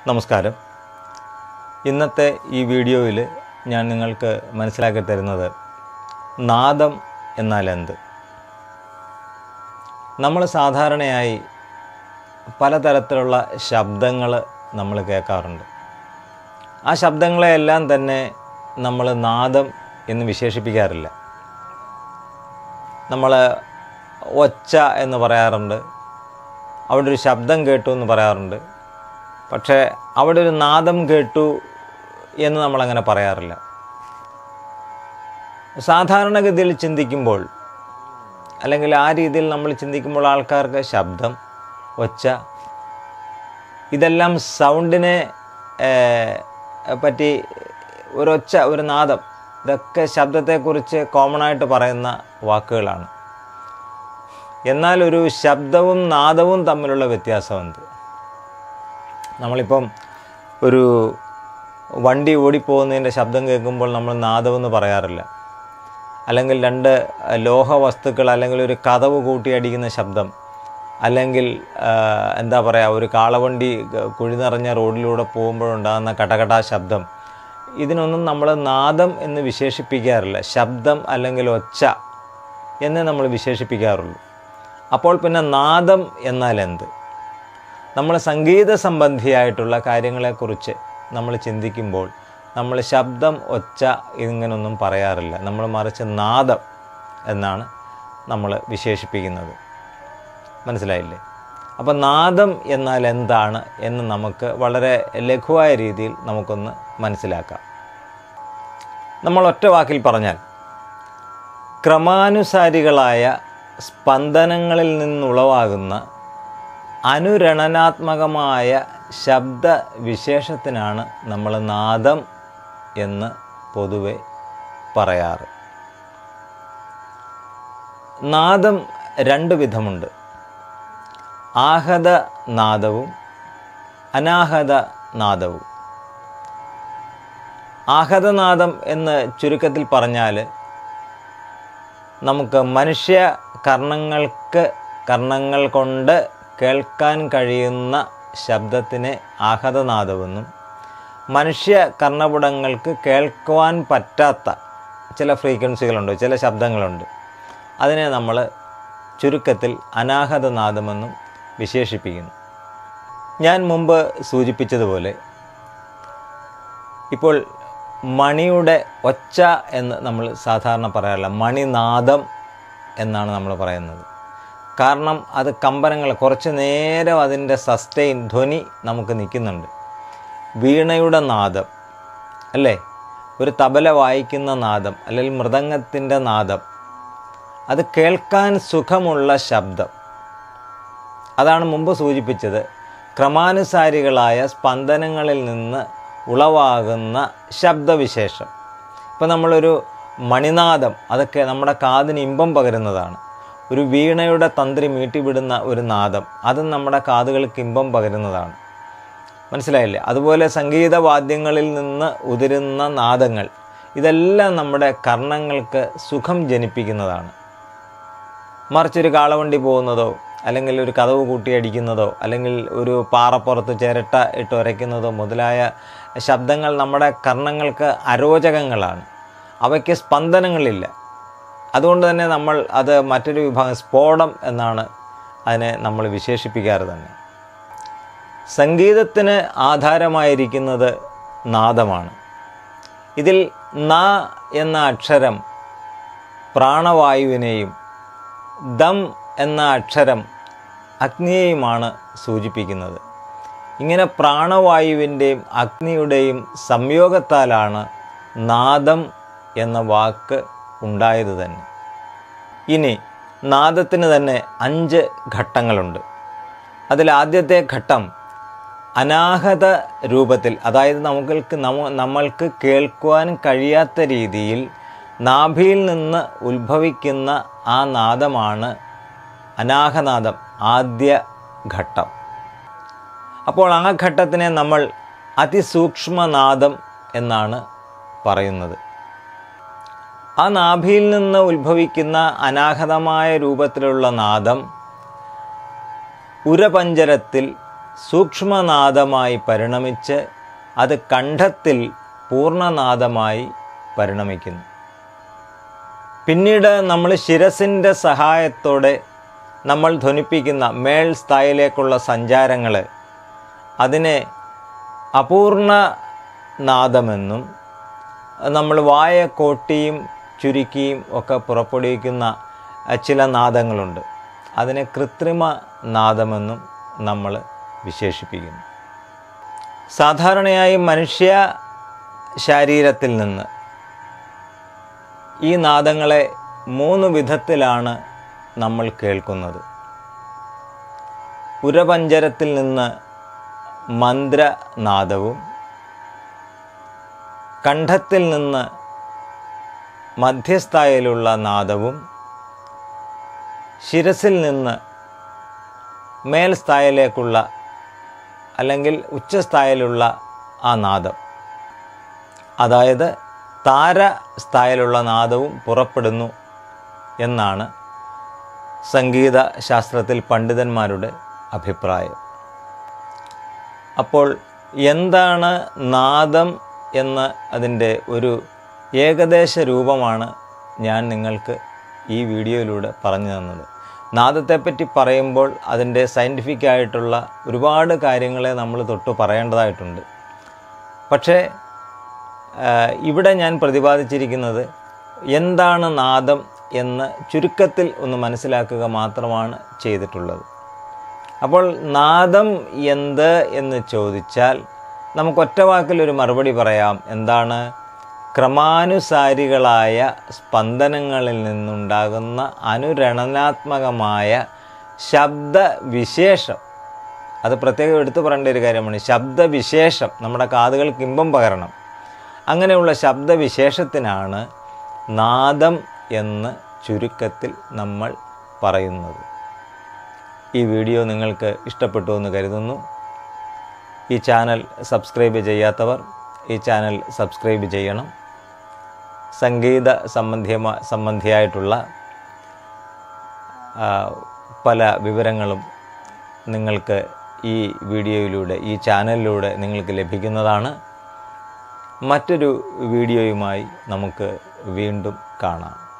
നമസ്കാരം ഇന്നത്തെ ഈ വീഡിയോയിൽ ഞാൻ നിങ്ങൾക്ക് മനസ്സിലാക്കി തരുന്നത് നാദം എന്നാൽ എന്ത് നമ്മൾ സാധാരണയായി പലതരത്തിലുള്ള ശബ്ദങ്ങൾ നമ്മൾ കേൾക്കാറുണ്ട് ആ ശബ്ദങ്ങളെയെല്ലാം തന്നെ നമ്മൾ നാദം എന്ന് വിശേഷിപ്പിക്കാറില്ല നമ്മൾ ഒച്ച എന്ന് പറയാറുണ്ട് അവിടെ ഒരു ശബ്ദം കേട്ടു എന്ന് പറയാറുണ്ട് പക്ഷേ അവിടെ ഒരു നാദം കേട്ടു എന്ന് നമ്മളങ്ങനെ പറയാറില്ല സാധാരണഗതിയിൽ ചിന്തിക്കുമ്പോൾ അല്ലെങ്കിൽ ആ രീതിയിൽ നമ്മൾ ചിന്തിക്കുമ്പോൾ ആൾക്കാർക്ക് ശബ്ദം ഒച്ച ഇതെല്ലാം സൗണ്ടിനെ ഏഹ്, പറ്റി ഒരൊച്ച ഒരു നാദം ഇതൊക്കെ ശബ്ദത്തെക്കുറിച്ച് കോമൺ ആയിട്ട് പറയുന്ന വാക്കുകളാണ് എന്നാൽ ഒരു ശബ്ദവും നാദവും തമ്മിലുള്ള വ്യത്യാസം എന്ത് നമ്മളിപ്പം ഒരു വണ്ടി ഓടിപ്പോകുന്നതിൻ്റെ ശബ്ദം കേൾക്കുമ്പോൾ നമ്മൾ നാദമെന്ന് പറയാറില്ല അല്ലെങ്കിൽ രണ്ട് ലോഹ വസ്തുക്കൾ അല്ലെങ്കിൽ ഒരു കതവ് കൂട്ടിയടിക്കുന്ന ശബ്ദം അല്ലെങ്കിൽ ആ, എന്താ പറയുക ഒരു കാളവണ്ടി ക- കുഴി നിറഞ്ഞ റോഡിലൂടെ പോകുമ്പോഴുണ്ടാകുന്ന കടകട ശബ്ദം ഇതിനൊന്നും നമ്മൾ നാദം എന്ന് വിശേഷിപ്പിക്കാറില്ല ശബ്ദം അല്ലെങ്കിൽ ഒച്ച എന്ന് നമ്മൾ വിശേഷിപ്പിക്കാറുള്ളൂ അപ്പോൾ പിന്നെ നാദം എന്നാൽ എന്ത് നമ്മൾ സംഗീത സംബന്ധിയായിട്ടുള്ള കാര്യങ്ങളെക്കുറിച്ച് നമ്മൾ ചിന്തിക്കുമ്പോൾ നമ്മൾ ശബ്ദം ഒച്ച ഇങ്ങനൊന്നും പറയാറില്ല നമ്മൾ മറിച്ച് നാദം എന്നാണ് നമ്മൾ വിശേഷിപ്പിക്കുന്നത് മനസ്സിലായില്ലേ അപ്പോൾ നാദം എന്നാൽ എന്താണ് എന്ന് നമുക്ക് വളരെ ലഘുവായ രീതിയിൽ നമുക്കൊന്ന് മനസ്സിലാക്കാം നമ്മൾ ഒറ്റ വാക്കിൽ പറഞ്ഞാൽ ക്രമാനുസാരികളായ സ്പന്ദനങ്ങളിൽ നിന്നുളവാകുന്ന അനുരണനാത്മകമായ ശബ്ദ വിശേഷത്തിനാണ് നമ്മൾ നാദം എന്ന് പൊതുവെ പറയാറ് നാദം രണ്ട് വിധമുണ്ട് ആഹത നാദവും അനാഹത നാദവും ആഹതനാദം എന്ന് ചുരുക്കത്തിൽ പറഞ്ഞാൽ നമുക്ക് മനുഷ്യ കർണങ്ങൾക്ക് കർണങ്ങൾ കൊണ്ട് കേൾക്കാൻ കഴിയുന്ന ശബ്ദത്തിനെ ആഹതനാദമെന്നും മനുഷ്യ കർണപുടങ്ങൾക്ക് കേൾക്കുവാൻ പറ്റാത്ത ചില ഫ്രീക്വൻസികളുണ്ട് ചില ശബ്ദങ്ങളുണ്ട് അതിനെ നമ്മൾ ചുരുക്കത്തിൽ അനാഹതനാദമെന്നും വിശേഷിപ്പിക്കുന്നു ഞാൻ മുമ്പ് സൂചിപ്പിച്ചതുപോലെ ഇപ്പോൾ മണിയുടെ ഒച്ച എന്ന് നമ്മൾ സാധാരണ പറയാറില്ല മണിനാദം എന്നാണ് നമ്മൾ പറയുന്നത് കാരണം അത് കമ്പനങ്ങൾ കുറച്ച് നേരം അതിൻ്റെ സസ്റ്റെയിൻ ധ്വനി നമുക്ക് നിൽക്കുന്നുണ്ട് വീണയുടെ നാദം അല്ലേ ഒരു തബല വായിക്കുന്ന നാദം അല്ലെങ്കിൽ മൃദംഗത്തിൻ്റെ നാദം അത് കേൾക്കാൻ സുഖമുള്ള ശബ്ദം അതാണ് മുമ്പ് സൂചിപ്പിച്ചത് ക്രമാനുസാരികളായ സ്പന്ദനങ്ങളിൽ നിന്ന് ഉളവാകുന്ന ശബ്ദവിശേഷം ഇപ്പം നമ്മളൊരു മണിനാദം അതൊക്കെ നമ്മുടെ കാതിന് ഇമ്പം പകരുന്നതാണ് ഒരു വീണയുടെ തന്ത്രി മീട്ടിവിടുന്ന ഒരു നാദം അതും നമ്മുടെ കാതുകൾക്ക് ഇമ്പം പകരുന്നതാണ് മനസ്സിലായില്ലേ അതുപോലെ സംഗീതവാദ്യങ്ങളിൽ നിന്ന് ഉതിരുന്ന നാദങ്ങൾ ഇതെല്ലാം നമ്മുടെ കർണങ്ങൾക്ക് സുഖം ജനിപ്പിക്കുന്നതാണ് മറിച്ചൊരു കാളവണ്ടി പോകുന്നതോ അല്ലെങ്കിൽ ഒരു കതവ് കൂട്ടിയടിക്കുന്നതോ അല്ലെങ്കിൽ ഒരു പാറപ്പുറത്ത് ചിരട്ട ഇട്ട് ഉരയ്ക്കുന്നതോ മുതലായ ശബ്ദങ്ങൾ നമ്മുടെ കർണങ്ങൾക്ക് അരോചകങ്ങളാണ് അവയ്ക്ക് സ്പന്ദനങ്ങളില്ല അതുകൊണ്ട് തന്നെ നമ്മൾ അത് മറ്റൊരു വിഭാഗം സ്ഫോടം എന്നാണ് അതിനെ നമ്മൾ വിശേഷിപ്പിക്കാറ് തന്നെ സംഗീതത്തിന് ആധാരമായിരിക്കുന്നത് നാദമാണ് ഇതിൽ ന എന്ന അക്ഷരം പ്രാണവായുവിനെയും ദം എന്ന അക്ഷരം അഗ്നിയെയുമാണ് സൂചിപ്പിക്കുന്നത് ഇങ്ങനെ പ്രാണവായുവിൻ്റെയും അഗ്നിയുടെയും സംയോഗത്താലാണ് നാദം എന്ന വാക്ക് ഉണ്ടായത് തന്നെ ഇനി നാദത്തിന് തന്നെ അഞ്ച് ഘട്ടങ്ങളുണ്ട് അതിൽ ആദ്യത്തെ ഘട്ടം അനാഹത രൂപത്തിൽ അതായത് നമ്മൾക്ക് നമ്മ നമ്മൾക്ക് കേൾക്കുവാൻ കഴിയാത്ത രീതിയിൽ നാഭിയിൽ നിന്ന് ഉത്ഭവിക്കുന്ന ആ നാദമാണ് അനാഹനാദം ആദ്യ ഘട്ടം അപ്പോൾ ആ ഘട്ടത്തിനെ നമ്മൾ അതിസൂക്ഷ്മനാദം എന്നാണ് പറയുന്നത് ആ നാഭിയിൽ നിന്ന് ഉത്ഭവിക്കുന്ന അനാഹതമായ രൂപത്തിലുള്ള നാദം ഉരപഞ്ചരത്തിൽ സൂക്ഷ്മനാദമായി പരിണമിച്ച് അത് കണ്ഠത്തിൽ പൂർണ്ണനാദമായി പരിണമിക്കുന്നു പിന്നീട് നമ്മൾ ശിരസിൻ്റെ സഹായത്തോടെ നമ്മൾ ധ്വനിപ്പിക്കുന്ന മേൾ സ്ഥായിലേക്കുള്ള സഞ്ചാരങ്ങൾ അതിനെ അപൂർണ നാദമെന്നും നമ്മൾ വായ കോട്ടിയും ചുരുക്കിയും ഒക്കെ പുറപ്പെടുവിക്കുന്ന അഹ്, ചില നാദങ്ങളുണ്ട് അതിനെ കൃത്രിമ നാദമെന്നും നമ്മൾ വിശേഷിപ്പിക്കുന്നു സാധാരണയായി മനുഷ്യ ശരീരത്തിൽ നിന്ന് ഈ നാദങ്ങളെ മൂന്ന് വിധത്തിലാണ് നമ്മൾ കേൾക്കുന്നത് ഉരപഞ്ചരത്തിൽ നിന്ന് മന്ത്രനാദവും കണ്ഠത്തിൽ നിന്ന് മധ്യസ്ഥായിലുള്ള നാദവും ശിരസിൽ നിന്ന് മേൽസ്ഥായിലേക്കുള്ള അല്ലെങ്കിൽ ഉച്ചസ്ഥായിലുള്ള ആ നാദം അതായത് താര സ്ഥായിലുള്ള നാദവും പുറപ്പെടുന്നു എന്നാണ് സംഗീത ശാസ്ത്രത്തിൽ പണ്ഡിതന്മാരുടെ അഭിപ്രായം അപ്പോൾ എന്താണ് നാദം എന്ന് അതിൻ്റെ ഒരു ഏകദേശ രൂപമാണ് ഞാൻ നിങ്ങൾക്ക് ഈ വീഡിയോയിലൂടെ പറഞ്ഞു തന്നത് നാദത്തെപ്പറ്റി പറയുമ്പോൾ അതിൻ്റെ സയൻറ്റിഫിക് ആയിട്ടുള്ള ഒരുപാട് കാര്യങ്ങളെ നമ്മൾ തൊട്ട് പറയേണ്ടതായിട്ടുണ്ട് പക്ഷേ ആ, ഇവിടെ ഞാൻ പ്രതിപാദിച്ചിരിക്കുന്നത് എന്താണ് നാദം എന്ന് ചുരുക്കത്തിൽ ഒന്ന് മനസ്സിലാക്കുക മാത്രമാണ് ചെയ്തിട്ടുള്ളത് അപ്പോൾ നാദം എന്ത് എന്ന് ചോദിച്ചാൽ നമുക്ക് ഒറ്റ വാക്കിൽ ഒരു മറുപടി പറയാം എന്താണ് ക്രമാനുസാരികളായ സ്പന്ദനങ്ങളിൽ നിന്നുണ്ടാകുന്ന അനുരണനാത്മകമായ ശബ്ദവിശേഷം അത് പ്രത്യേകം എടുത്തു പറയേണ്ട ഒരു കാര്യമാണ് ശബ്ദവിശേഷം നമ്മുടെ കാതുകൾക്ക് ഇമ്പം പകരണം അങ്ങനെയുള്ള ശബ്ദവിശേഷത്തിനാണ് നാദം എന്ന് ചുരുക്കത്തിൽ നമ്മൾ പറയുന്നത് ഈ വീഡിയോ നിങ്ങൾക്ക് ഇഷ്ടപ്പെട്ടു എന്ന് കരുതുന്നു ഈ ചാനൽ സബ്സ്ക്രൈബ് ചെയ്യാത്തവർ ഈ ചാനൽ സബ്സ്ക്രൈബ് ചെയ്യണം സംഗീത സംബന്ധിയമാ സംബന്ധിയായിട്ടുള്ള ആ, പല വിവരങ്ങളും നിങ്ങൾക്ക് ഈ വീഡിയോയിലൂടെ ഈ ചാനലിലൂടെ നിങ്ങൾക്ക് ലഭിക്കുന്നതാണ് മറ്റൊരു വീഡിയോയുമായി നമുക്ക് വീണ്ടും കാണാം